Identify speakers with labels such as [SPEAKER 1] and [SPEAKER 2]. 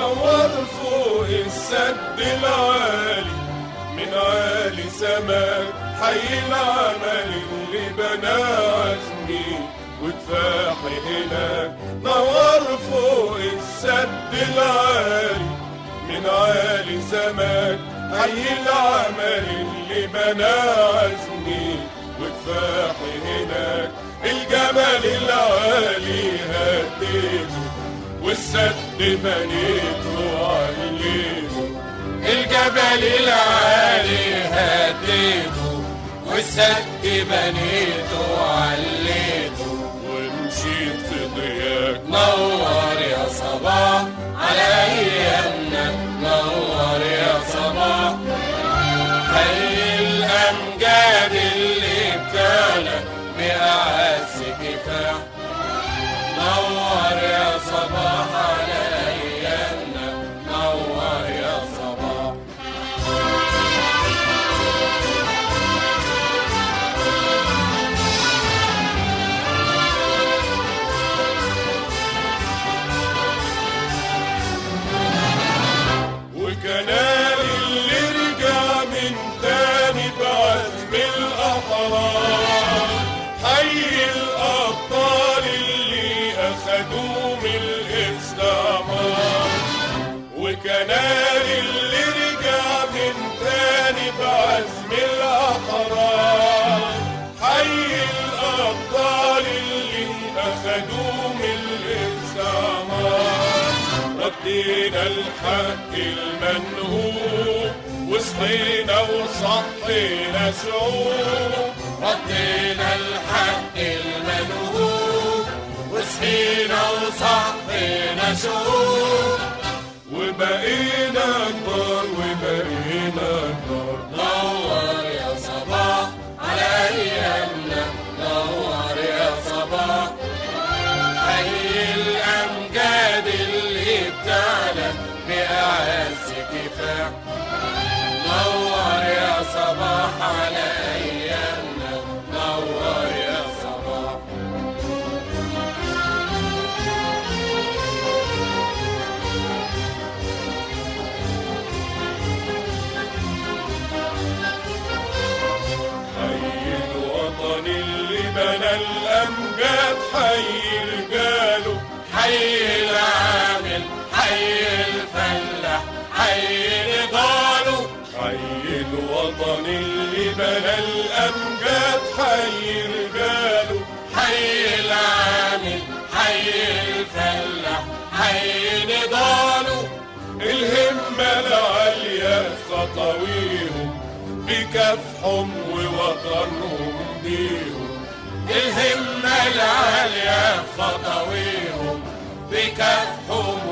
[SPEAKER 1] نور فوق السد العالي من عالي سماك حي العمل اللي بنى عزمي وكفاحي هناك نور فوق السد العالي من عالي سماك حي العمل اللي بنى عزمي وكفاحي هناك الجبل العالي هديته والسد بنيته وعليته
[SPEAKER 2] الجبل العالي هديته والسد بنيته وعليته
[SPEAKER 1] ومشيت في ضياك
[SPEAKER 2] نور يا صباح على ايامنا نور يا صباح حي الامجاد اللي ابتلى باعز كفاح نور يا صباح على ايامنا نور يا صباح
[SPEAKER 1] وكنال اللي رجع من تاني بعزم الأحرار حي الأبطال اللي أخدوه من الاستعمار وكنال اللي رجع من تاني بعزم الأحرار حي الأبطال اللي أخدوه من الاستعمار ردينا الحق المنهوب وصحينا وصحينا شعوب
[SPEAKER 2] ردينا الحق المنهوب وصحينا وصحينا شعوب
[SPEAKER 1] وبقينا كبار وبقينا كبار
[SPEAKER 2] نور يا صباح على ايامنا نور يا صباح حي الامجاد اللي ابتعلى باعز كفاح نور يا صباح على ايامنا نور يا صباح
[SPEAKER 1] حي الوطن اللي بنى الأمجاد حي رجاله
[SPEAKER 2] حي العامل حي الفلاح حي نضاله
[SPEAKER 1] حي الوطن اللي بنى الأمجاد حي رجاله
[SPEAKER 2] حي العامل حي الفلاح حي نضاله
[SPEAKER 1] الهمة العالية في خطويهم بكافحهم ووطنهم بيهم
[SPEAKER 2] الهمة العالية في خطويهم بكافحهم